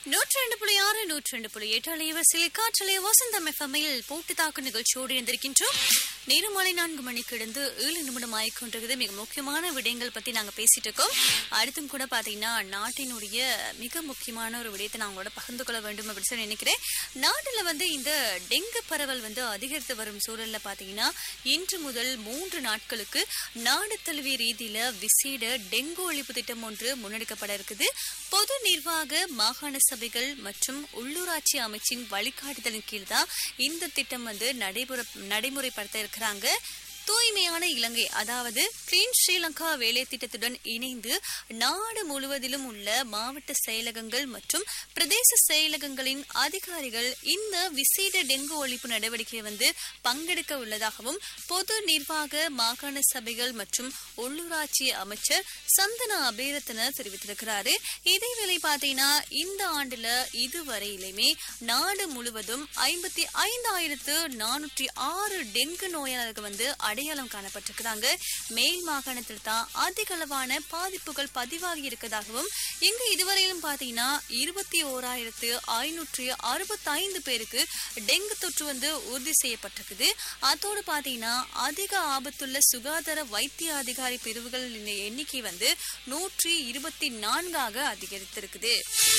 நூற்றி ரெண்டு புள்ளி ஆறு நூற்றி ரெண்டு புள்ளி எட்டு அலைவரிசையில் காற்றலை வசந்தம் எஃப்எம்மில் போட்டு தாக்கு நிகழ்ச்சியோடு இருந்திருக்கின்றோம் நேரம் மாலை நான்கு மணிக்கு இருந்து ஏழு நிமிடம் ஆயிக்கொண்டிருக்குது மிக முக்கியமான விடயங்கள் பத்தி நாங்க பேசிட்டு இருக்கோம் அடுத்தும் கூட பாத்தீங்கன்னா நாட்டினுடைய மிக முக்கியமான ஒரு விடயத்தை நான் உங்களோட பகிர்ந்து கொள்ள வேண்டும் அப்படின்னு சொல்லி நினைக்கிறேன் நாட்டுல வந்து இந்த டெங்கு பரவல் வந்து அதிகரித்து வரும் சூழல்ல பாத்தீங்கன்னா இன்று முதல் மூன்று நாட்களுக்கு நாடு தழுவிய ரீதியில விசேட டெங்கு ஒழிப்பு திட்டம் ஒன்று முன்னெடுக்கப்பட இருக்குது பொது நிர்வாக மாகாண சபைகள் மற்றும் உள்ளூராட்சி அமைச்சின் வழிகாட்டுதலின் கீழ் தான் இந்த திட்டம் வந்து நடைமுறை நடைமுறைப்படுத்த இருக்கிறாங்க தூய்மையான இலங்கை அதாவது கிளீன் ஸ்ரீலங்கா வேலை திட்டத்துடன் இணைந்து நாடு முழுவதிலும் உள்ள மாவட்ட செயலகங்கள் மற்றும் பிரதேச செயலகங்களின் அதிகாரிகள் இந்த விசேட டெங்கு ஒழிப்பு நடவடிக்கையை வந்து பங்கெடுக்க உள்ளதாகவும் பொது நிர்வாக மாகாண சபைகள் மற்றும் உள்ளூராட்சி அமைச்சர் சந்தனா அபேரத்தன தெரிவித்திருக்கிறாரு இதேவேளை பார்த்தீங்கன்னா இந்த ஆண்டுல இதுவரையிலுமே நாடு முழுவதும் ஐம்பத்தி ஐந்தாயிரத்து நானூற்றி ஆறு டெங்கு நோயாளர்கள் வந்து அடையாளம் காணப்பட்டிருக்கிறாங்க மேல் மாகாணத்தில் தான் அதிக அளவான பாதிப்புகள் பதிவாகி இருக்கதாகவும் இங்கு இதுவரையிலும் பாத்தீங்கன்னா இருபத்தி ஓராயிரத்து ஐநூற்றி அறுபத்தி ஐந்து பேருக்கு டெங்கு தொற்று வந்து உறுதி செய்யப்பட்டிருக்குது அதோடு பாத்தீங்கன்னா அதிக ஆபத்துள்ள சுகாதார வைத்திய அதிகாரி பிரிவுகளின் எண்ணிக்கை வந்து நூற்றி இருபத்தி நான்காக அதிகரித்திருக்குது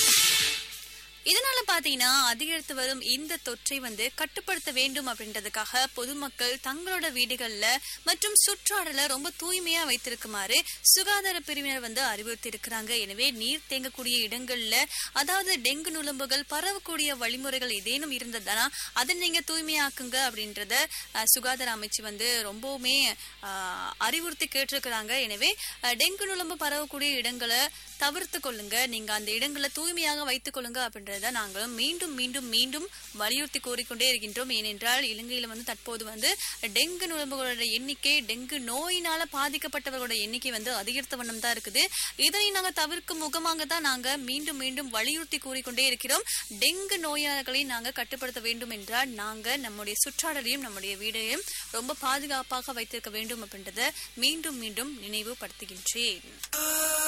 இதனால பாத்தீங்கன்னா அதிகரித்து வரும் இந்த தொற்றை வந்து கட்டுப்படுத்த வேண்டும் அப்படின்றதுக்காக பொதுமக்கள் தங்களோட வீடுகள்ல மற்றும் சுற்றாடல ரொம்ப தூய்மையா வைத்திருக்குமாறு சுகாதார பிரிவினர் வந்து அறிவுறுத்தி இருக்கிறாங்க எனவே நீர் தேங்கக்கூடிய இடங்கள்ல அதாவது டெங்கு நுழம்புகள் பரவக்கூடிய வழிமுறைகள் ஏதேனும் இருந்ததுனா அதை நீங்க தூய்மையாக்குங்க அப்படின்றத அஹ், சுகாதார அமைச்சு வந்து ரொம்பவுமே அஹ், அறிவுறுத்தி கேட்டிருக்கிறாங்க எனவே அஹ், டெங்கு நுழம்பு பரவக்கூடிய இடங்களை தவிர்த்து கொள்ளுங்க நீங்க அந்த இடங்களை தூய்மையாக வைத்துக் கொள்ளுங்க அப்படின்றத நாங்களும் மீண்டும் மீண்டும் மீண்டும் வலியுறுத்தி கூறிக்கொண்டே இருக்கின்றோம் ஏனென்றால் இலங்கையில வந்து தற்போது வந்து டெங்கு நுழம்புகளோட எண்ணிக்கை டெங்கு நோயினால பாதிக்கப்பட்டவர்களோட எண்ணிக்கை வந்து அதிகரித்த வண்ணம் தான் இருக்குது இதனை நாங்க தவிர்க்கும் முகமாக தான் நாங்க மீண்டும் மீண்டும் வலியுறுத்தி கூறிக்கொண்டே இருக்கிறோம் டெங்கு நோயாளர்களை நாங்க கட்டுப்படுத்த வேண்டும் என்றால் நாங்க நம்முடைய சுற்றாடலையும் நம்முடைய வீடையும் ரொம்ப பாதுகாப்பாக வைத்திருக்க வேண்டும் அப்படின்றத மீண்டும் மீண்டும் நினைவுபடுத்துகின்றேன்